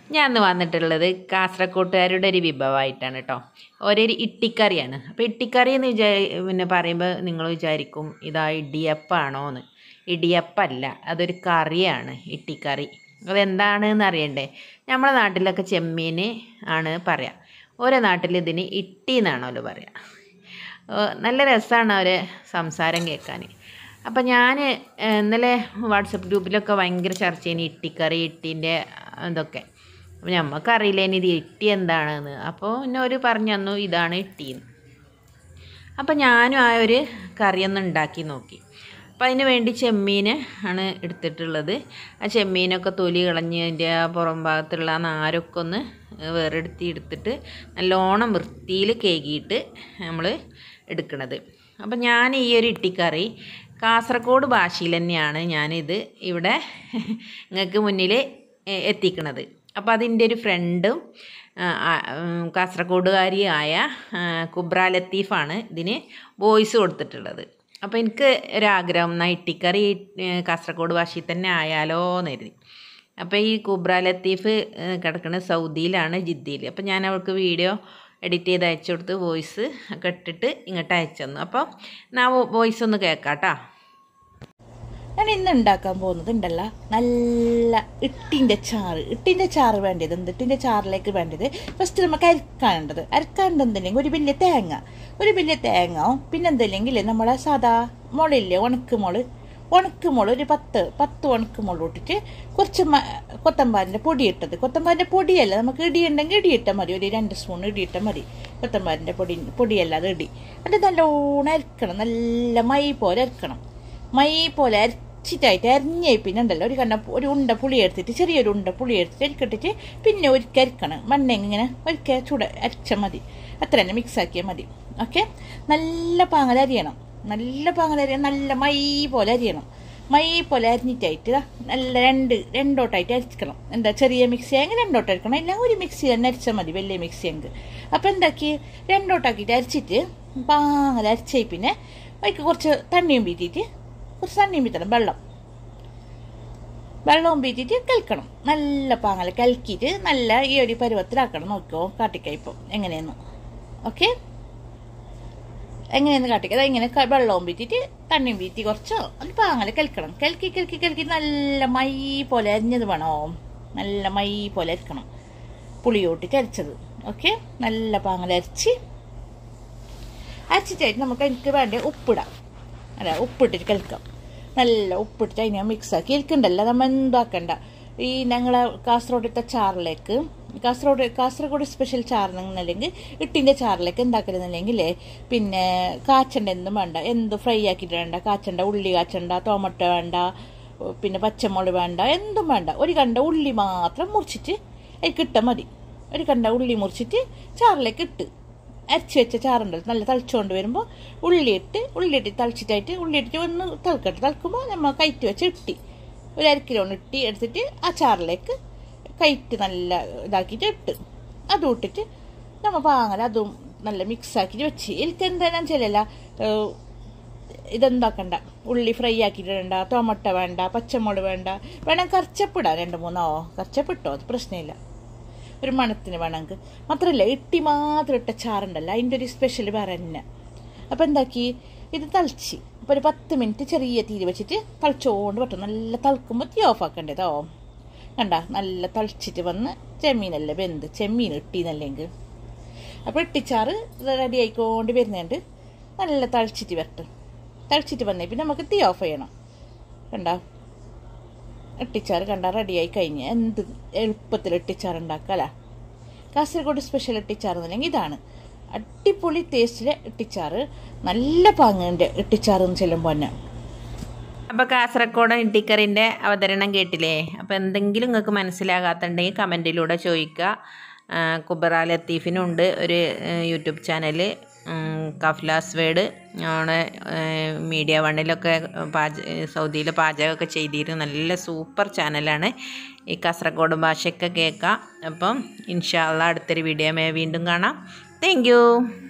ഞാൻ ഇന്ന് വന്നിട്ടുള്ളത് കാസർഗോട്ടുകാരുടെ ഒരു വിഭവമായിട്ടാണ് കേട്ടോ ഒരു ഇട്ടിക്കറിയാണ് അപ്പോൾ ഇട്ടിക്കറി എന്ന് വിചാ പിന്നെ പറയുമ്പോൾ നിങ്ങൾ വിചാരിക്കും ഇതാ ഇടിയപ്പമാണോ എന്ന് ഇടിയപ്പമല്ല അതൊരു കറിയാണ് ഇട്ടിക്കറി അതെന്താണെന്ന് അറിയണ്ടേ നമ്മുടെ നാട്ടിലൊക്കെ ചെമ്മീൻ ആണ് പറയാം ഓരോ നാട്ടിൽ ഇതിന് ഇട്ടി എന്നാണല്ലോ പറയുക ഏഹ് നല്ല രസമാണ് അവരെ സംസാരം കേൾക്കാൻ അപ്പം ഞാൻ ഇന്നലെ വാട്സപ്പ് ഗ്രൂപ്പിലൊക്കെ ഭയങ്കര ചർച്ച ചെയ്യുന്നു ഇട്ടിക്കറി ഇട്ടീൻ്റെ ഇതൊക്കെ അപ്പം നമുക്കറിയില്ല ഇനി ഇത് ഇട്ടി എന്താണെന്ന് അപ്പോൾ പിന്നെ അവർ പറഞ്ഞു തന്നു ഇതാണ് ഇട്ടീന്ന് അപ്പം ഞാനും ആ ഒരു കറിയൊന്ന് ഉണ്ടാക്കി നോക്കി അപ്പം അതിന് വേണ്ടി ചെമ്മീൻ ആണ് എടുത്തിട്ടുള്ളത് ആ ചെമ്മീനൊക്കെ തൊലി കളഞ്ഞ് അതിൻ്റെ ആ പുറം ഭാഗത്തുള്ള ആ നാരൊക്കെ ഒന്ന് വേറെടുത്തി എടുത്തിട്ട് നല്ലോണം വൃത്തിയിൽ കേകിയിട്ട് നമ്മൾ എടുക്കണത് അപ്പം ഞാൻ ഈ ഒരു ഇട്ടിക്കറി കാസർഗോഡ് ഭാഷയിൽ തന്നെയാണ് ഞാനിത് ഇവിടെ നിങ്ങൾക്ക് മുന്നിൽ എത്തിക്കണത് അപ്പോൾ അതിൻ്റെ ഒരു ഫ്രണ്ടും കാസർഗോഡുകാരിയായ കുബ്ര ലത്തീഫാണ് ഇതിന് വോയിസ് കൊടുത്തിട്ടുള്ളത് അപ്പോൾ എനിക്ക് ഒരാഗ്രഹം എന്നാൽ ഇട്ടിക്കറി കാസർഗോഡ് ഭാഷയിൽ തന്നെ ആയാലോ എന്ന് കരുതി അപ്പോൾ ഈ കുബ്ര ലത്തീഫ് കിടക്കുന്നത് സൗദിയിലാണ് ജിദ്ദയിൽ അപ്പോൾ ഞാൻ അവൾക്ക് വീഡിയോ എഡിറ്റ് ചെയ്ത് അയച്ചു കൊടുത്ത് വോയിസ് ഒക്കെ ഇട്ടിട്ട് ഇങ്ങോട്ട് അയച്ചു തന്നു അപ്പോൾ ഞാൻ വോയിസ് ഒന്ന് കേൾക്കാം കേട്ടോ ഞാൻ ഇന്ന് ഉണ്ടാക്കാൻ പോകുന്നത് ഉണ്ടല്ല നല്ല ഇട്ടിൻ്റെ ചാറ് ഇട്ടിൻ്റെ ചാറ് വേണ്ടത് എന്ത് ഇട്ടിൻ്റെ ചാറിലേക്ക് വേണ്ടത് ഫസ്റ്റ് നമുക്ക് അരക്കാനുണ്ടത് അരക്കാനുണ്ടെന്നുണ്ടെങ്കിൽ ഒരു വലിയ തേങ്ങ ഒരു വലിയ തേങ്ങ പിന്നെ എന്തില്ലെങ്കിൽ നമ്മളെ സാധാ മുളയില്ലേ ഉണക്ക് മുള് ഉണക്ക് മുള് ഒരു പത്ത് പത്ത് ഉണക്ക് മുള് ഇട്ടിട്ട് കുറച്ച് കൊത്തമ്പാരിൻ്റെ പൊടി ഇട്ടത് കൊത്തമ്പാരിൻ്റെ പൊടിയല്ല നമുക്ക് ഇടിയുണ്ടെങ്കിൽ ഇടിയിട്ടാൽ മതി ഒരു രണ്ട് സ്പൂൺ ഇടിയിട്ടാൽ മതി കൊത്തമ്പാരിൻ്റെ പൊടി പൊടിയല്ല അത് ഇടി എന്നിട്ട് നല്ലോണം അരക്കണം നല്ല മൈ പോലെ അരക്കണം മൈ പോലെ അരച്ചിട്ടായിട്ട് അരിഞ്ഞേ പിന്നെ ഉണ്ടല്ലോ ഒരു കണ്ട ഒരു ഉണ്ട പുളി എടുത്തിട്ട് ചെറിയൊരു ഉണ്ട പുളി എടുത്തിട്ട് അരിക്കിട്ടിട്ട് പിന്നെ ഒരിക്കൽ അരക്കണം മണ്ണ ഇങ്ങനെ ഒരിക്കൽ ചൂട അരച്ചാൽ മതി അത്ര തന്നെ മിക്സ് ആക്കിയാൽ മതി ഓക്കെ നല്ല പാങ്ങൽ അരിയണം നല്ല പാങ്ങൽ അരിയണം നല്ല മൈ പോലെ അരിയണം മൈ പോലെ അരിഞ്ഞിട്ടായിട്ട് നല്ല രണ്ട് രണ്ടോട്ടായിട്ട് അരിക്കണം എന്താ ചെറിയ മിക്സി ആയെങ്കിൽ രണ്ടോട്ട് അരിക്കണം എല്ലാം ഒരു മിക്സി തന്നെ അരിച്ചാൽ മതി വലിയ മിക്സി എങ്കിൽ അപ്പം എന്താക്കി രണ്ടോട്ടാക്കിയിട്ട് അരിച്ചിട്ട് പാങ്ങൽ അരച്ചേ പിന്നെ അതിക്ക് കുറച്ച് തണ്ണിയും പീറ്റിയിട്ട് കുറച്ച് തണ്ണിയും പീത്തണം വെള്ളം വെള്ളവും പീറ്റിയിട്ട് കലക്കണം നല്ല പാങ്ങൽ കലക്കിയിട്ട് നല്ല ഈ ഒരു പരുവത്തിലാക്കണം നോക്കിയോ കാട്ടിക്കയിപ്പം എങ്ങനെയെന്ന് ഓക്കെ എങ്ങനെയെന്ന് കാട്ടിക്കുക ഇങ്ങനെ വെള്ളവും പീറ്റിയിട്ട് തണ്ണിയും പീറ്റി കുറച്ച് അത് പാങ്ങൽ കലക്കണം കലക്കി കലക്കി കലക്കി നല്ല മൈ പോലെ അരിഞ്ഞത് വേണോ നല്ല മൈ പോലെ അരിക്കണം പുളിയോട്ടിട്ട് അരച്ചത് ഓക്കെ നല്ല പാങ്ങൽ അരച്ച് അരച്ചിട്ടായിട്ട് നമുക്ക് എനിക്ക് വേണ്ട ഉപ്പിടാം അല്ല ഉപ്പിട്ടിട്ട് കലക്കാം നല്ല ഉപ്പിട്ടിട്ട് അതിനെ മിക്സാക്കി ഇരിക്കണ്ടല്ല നമ്മൾ എന്താക്കണ്ട ഈ ഞങ്ങളെ കാസർഗോഡത്തെ ചാറിലേക്ക് കാസർഗോഡ് കാസർഗോഡ് സ്പെഷ്യൽ ചാറിനെന്നല്ലെങ്കിൽ ഇട്ടിൻ്റെ ചാറിലേക്ക് എന്താക്കലെന്നല്ലെങ്കിൽ പിന്നെ കാച്ചണ്ട എന്തും വേണ്ട എന്ത് ഫ്രൈ ആക്കിയിട്ട് വേണ്ട കാച്ചണ്ട ഉള്ളി കാച്ചണ്ട ടൊമാറ്റോ വേണ്ട പിന്നെ പച്ചമുളക് വേണ്ട എന്തും വേണ്ട ഒരു കണ്ട ഉള്ളി മാത്രം മുറിച്ചിട്ട് അതിൽ ഇട്ടാൽ മതി ഒരു കണ്ട ഉള്ളി മുറിച്ചിട്ട് ചാറിലേക്ക് ഇട്ട് അരച്ച് വെച്ച ചാറുണ്ടല്ലോ നല്ല തളിച്ചുകൊണ്ട് വരുമ്പോൾ ഉള്ളിയിട്ട് ഉള്ളിയിട്ട് തളിച്ചിട്ടായിട്ട് ഉള്ളിയിട്ട് ഒന്ന് തിളക്കട്ടെ തിളക്കുമ്പോൾ നമ്മൾ കയറ്റി വെച്ച് ഇട്ടി ഒരു അര കിലോ ഇട്ടി എടുത്തിട്ട് ആ ചാറിലേക്ക് കയറ്റ് നല്ല ഇതാക്കിയിട്ട് ഇട്ട് അതും ഇട്ടിട്ട് നമ്മൾ പാങ്ങല അതും നല്ല മിക്സ് ആക്കിയിട്ട് വെച്ച് എനിക്ക് എന്താണെന്ന് വെച്ചാലല്ല ഇതെന്താക്കണ്ട ഉള്ളി ഫ്രൈ ആക്കിയിടണ്ട ടൊമാറ്റോ വേണ്ട പച്ചമുളക് വേണ്ട വേണം കറച്ചപ്പിടാം രണ്ട് മൂന്നോ കറച്ചപ്പിട്ടോ അത് പ്രശ്നമില്ല ഒരു മണത്തിന് വേണമെങ്കിൽ മാത്രമല്ല ഇട്ടി മാത്രം ഇട്ട ചാറുണ്ടല്ലോ അതിൻ്റെ ഒരു സ്പെഷ്യൽ വേറെ തന്നെ അപ്പോൾ എന്താക്കി ഇത് തളിച്ച് അപ്പോൾ ഒരു പത്ത് മിനിറ്റ് ചെറിയ തീര് വെച്ചിട്ട് തളിച്ചോണ്ട് പറ്റും നല്ല തളിക്കുമ്പോൾ തീ ഓഫ് ആക്കേണ്ടതോ കണ്ട നല്ല തളിച്ചിട്ട് വന്ന് ചെമ്മീനല്ലേ വെന്ത് ചെമ്മീൻ ഇട്ടിന്നല്ലെങ്കിൽ അപ്പോൾ ഇട്ടിച്ചാറ് റെഡി ആയിക്കൊണ്ട് വരുന്നുണ്ട് നല്ല തളിച്ചിട്ട് വരട്ടെ തളിച്ചിട്ട് വന്നേ പിന്നെ നമുക്ക് തീ ഓഫ് ചെയ്യണം കണ്ട ഇട്ടിച്ചാറ് കണ്ട റെഡിയായി കഴിഞ്ഞ് എന്ത് എളുപ്പത്തിൽ ഇട്ടിച്ചാറ് ഉണ്ടാക്കാല കാസർഗോഡ് സ്പെഷ്യൽ ഇട്ടിച്ചാറ് എന്നുണ്ടെങ്കിൽ ഇതാണ് അടിപൊളി ടേസ്റ്റിലെ ഇട്ടിച്ചാറ് നല്ല പാങ്ങിൻ്റെ ഇട്ടിച്ചാറ് എന്ന് ചെല്ലുമ്പോൾ തന്നെ അപ്പോൾ കാസർഗോഡ് ഇട്ടിക്കറിൻ്റെ അവതരണം കേട്ടില്ലേ അപ്പോൾ എന്തെങ്കിലും നിങ്ങൾക്ക് മനസ്സിലാകാത്തുണ്ടെങ്കിൽ കമൻറ്റിലൂടെ ചോദിക്കുക കുബറ ലത്തീഫിനുണ്ട് ഒരു യൂട്യൂബ് ചാനൽ കഫ്ലാസ് വേഡ് ആണ് മീഡിയ വണ്ണിലൊക്കെ പാച സൗദിയിൽ പാചകമൊക്കെ ചെയ്തിരുന്നു നല്ല സൂപ്പർ ചാനലാണ് ഈ കാസർഗോഡ് ഭാഷയൊക്കെ കേൾക്കാം അപ്പം ഇൻഷാല്ല അടുത്തൊരു വീഡിയോ വീണ്ടും കാണാം താങ്ക്